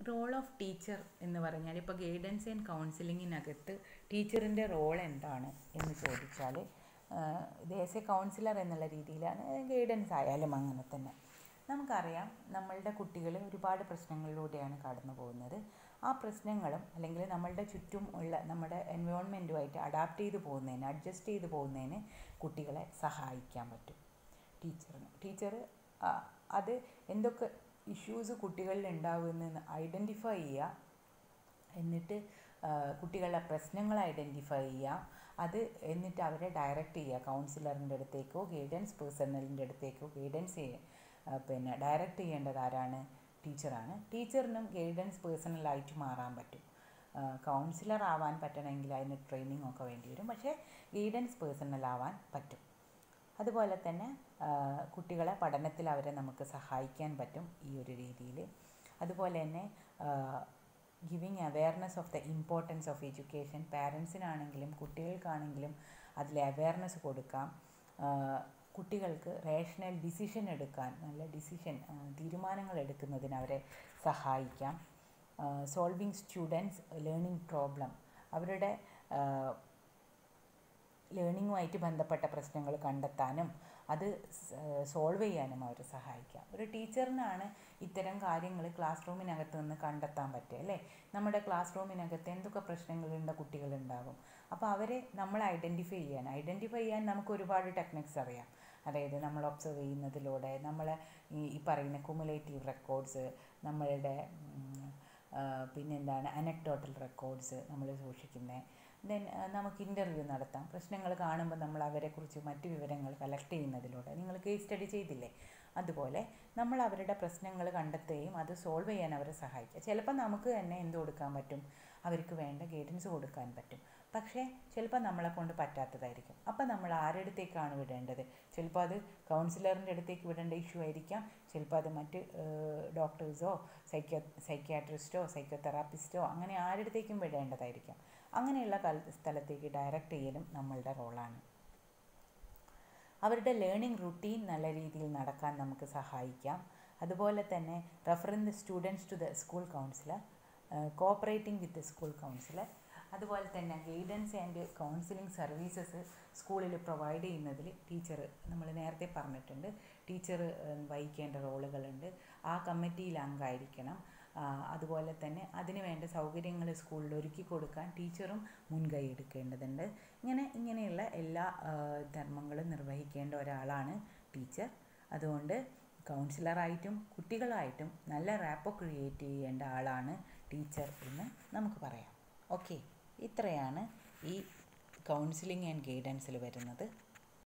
role of teacher എന്ന് പറഞ്ഞാൽ ഇപ്പോൾ ഗൈഡൻസ് ആൻഡ് കൗൺസിലിങ്ങിനകത്ത് ടീച്ചറിൻ്റെ റോൾ എന്താണ് എന്ന് ചോദിച്ചാൽ ഇത് ആസ് എ കൗൺസിലർ എന്നുള്ള രീതിയിലാണ് ഗൈഡൻസ് ആയാലും അങ്ങനെ തന്നെ നമുക്കറിയാം നമ്മളുടെ കുട്ടികൾ ഒരുപാട് പ്രശ്നങ്ങളിലൂടെയാണ് കടന്നു പോകുന്നത് ആ പ്രശ്നങ്ങളും അല്ലെങ്കിൽ നമ്മളുടെ ചുറ്റും ഉള്ള നമ്മുടെ എൻവയോൺമെൻറ്റുമായിട്ട് അഡാപ്റ്റ് ചെയ്ത് പോകുന്നതിന് അഡ്ജസ്റ്റ് ചെയ്ത് പോകുന്നതിന് കുട്ടികളെ സഹായിക്കാൻ പറ്റും ടീച്ചറിന് ടീച്ചർ അത് എന്തൊക്കെ ഇഷ്യൂസ് കുട്ടികളിൽ ഉണ്ടാകുമെന്ന് ഐഡൻറ്റിഫൈ ചെയ്യുക എന്നിട്ട് കുട്ടികളുടെ പ്രശ്നങ്ങൾ ഐഡൻറ്റിഫൈ ചെയ്യുക അത് എന്നിട്ട് അവരെ ഡയറക്റ്റ് ചെയ്യുക കൗൺസിലറിൻ്റെ അടുത്തേക്കോ ഗൈഡൻസ് പേഴ്സണലിൻ്റെ അടുത്തേക്കോ ഗൈഡൻസ് പിന്നെ ഡയറക്റ്റ് ചെയ്യേണ്ടത് ആരാണ് ടീച്ചറാണ് ടീച്ചറിനും ഗൈഡൻസ് പേഴ്സണലായിട്ട് മാറാൻ പറ്റും കൗൺസിലർ ആവാൻ പറ്റണമെങ്കിൽ അതിന് ട്രെയിനിങ് ഒക്കെ വേണ്ടി വരും പക്ഷേ ഗൈഡൻസ് പേഴ്സണൽ ആവാൻ പറ്റും അതുപോലെ തന്നെ കുട്ടികളെ പഠനത്തിൽ അവരെ നമുക്ക് സഹായിക്കാൻ പറ്റും ഈ ഒരു രീതിയിൽ അതുപോലെ തന്നെ giving awareness of the importance of education പാരൻസിനാണെങ്കിലും കുട്ടികൾക്കാണെങ്കിലും അതിൽ അവെയർനെസ് കൊടുക്കാം കുട്ടികൾക്ക് റേഷണൽ ഡിസിഷൻ എടുക്കാൻ നല്ല ഡിസിഷൻ തീരുമാനങ്ങൾ എടുക്കുന്നതിന് അവരെ സഹായിക്കാം സോൾവിങ് സ്റ്റുഡൻസ് ലേണിംഗ് പ്രോബ്ലം അവരുടെ ലേണിങ്ങുമായിട്ട് ബന്ധപ്പെട്ട പ്രശ്നങ്ങൾ കണ്ടെത്താനും അത് സോൾവ് ചെയ്യാനും അവർ സഹായിക്കാം ഒരു ടീച്ചറിനാണ് ഇത്തരം കാര്യങ്ങൾ ക്ലാസ് റൂമിനകത്ത് നിന്ന് കണ്ടെത്താൻ പറ്റുക അല്ലേ നമ്മുടെ ക്ലാസ് റൂമിനകത്ത് എന്തൊക്കെ പ്രശ്നങ്ങളുള്ള കുട്ടികളുണ്ടാകും അപ്പോൾ അവരെ നമ്മൾ ഐഡൻറ്റിഫൈ ചെയ്യാൻ ഐഡൻറ്റിഫൈ ചെയ്യാൻ നമുക്ക് ഒരുപാട് ടെക്നിക്സ് അറിയാം അതായത് നമ്മൾ ഒബ്സർവ് ചെയ്യുന്നതിലൂടെ നമ്മൾ ഈ പറയുന്ന കുമുലേറ്റീവ് റെക്കോർഡ്സ് നമ്മളുടെ പിന്നെന്താണ് അനക്ടോട്ടൽ റെക്കോർഡ്സ് നമ്മൾ സൂക്ഷിക്കുന്നത് ദെൻ നമുക്ക് ഇൻ്റർവ്യൂ നടത്താം പ്രശ്നങ്ങൾ കാണുമ്പോൾ നമ്മൾ അവരെക്കുറിച്ച് മറ്റ് വിവരങ്ങൾ കളക്ട് ചെയ്യുന്നതിലൂടെ നിങ്ങൾ കേസ് സ്റ്റഡി ചെയ്തില്ലേ അതുപോലെ നമ്മൾ അവരുടെ പ്രശ്നങ്ങൾ കണ്ടെത്തുകയും അത് സോൾവ് ചെയ്യാൻ അവരെ സഹായിക്കുക ചിലപ്പോൾ നമുക്ക് തന്നെ എന്ത് കൊടുക്കാൻ പറ്റും അവർക്ക് വേണ്ട ഗൈഡൻസ് കൊടുക്കാൻ പറ്റും പക്ഷേ ചിലപ്പോൾ നമ്മളെ കൊണ്ട് പറ്റാത്തതായിരിക്കും അപ്പോൾ നമ്മൾ ആരുടെത്തേക്കാണ് വിടേണ്ടത് ചിലപ്പോൾ അത് കൗൺസിലറിൻ്റെ അടുത്തേക്ക് വിടേണ്ട ഇഷ്യൂ ആയിരിക്കാം ചിലപ്പോൾ അത് മറ്റ് ഡോക്ടേഴ്സോ സൈക്യോ സൈക്യാട്രിസ്റ്റോ സൈക്കോതെറാപ്പിസ്റ്റോ അങ്ങനെ ആരുടെത്തേക്കും വിടേണ്ടതായിരിക്കാം അങ്ങനെയുള്ള സ്ഥലത്തേക്ക് ഡയറക്റ്റ് ചെയ്യലും നമ്മളുടെ റോളാണ് അവരുടെ ലേണിംഗ് റുട്ടീൻ നല്ല രീതിയിൽ നടക്കാൻ നമുക്ക് സഹായിക്കാം അതുപോലെ തന്നെ referring the students to the school counsellor cooperating with school counsellor അതുപോലെ തന്നെ ഗൈഡൻസ് ആൻഡ് കൗൺസിലിംഗ് സർവീസസ് സ്കൂളിൽ പ്രൊവൈഡ് ചെയ്യുന്നതിൽ ടീച്ചർ നമ്മൾ നേരത്തെ പറഞ്ഞിട്ടുണ്ട് ടീച്ചർ വഹിക്കേണ്ട റോളുകളുണ്ട് ആ കമ്മിറ്റിയിൽ അംഗമായിരിക്കണം അതുപോലെ തന്നെ അതിന് വേണ്ട സൗകര്യങ്ങൾ സ്കൂളിൽ ഒരുക്കി കൊടുക്കാൻ ടീച്ചറും മുൻകൈ എടുക്കേണ്ടതുണ്ട് ഇങ്ങനെ ഇങ്ങനെയുള്ള എല്ലാ ധർമ്മങ്ങളും നിർവഹിക്കേണ്ട ഒരാളാണ് ടീച്ചർ അതുകൊണ്ട് കൗൺസിലറായിട്ടും കുട്ടികളായിട്ടും നല്ല റാപ്പോ ക്രിയേറ്റ് ചെയ്യേണ്ട ആളാണ് ടീച്ചർ എന്ന് നമുക്ക് പറയാം ഓക്കെ ഇത്രയാണ് ഈ കൗൺസിലിംഗ് ആൻഡ് ഗൈഡൻസിൽ വരുന്നത്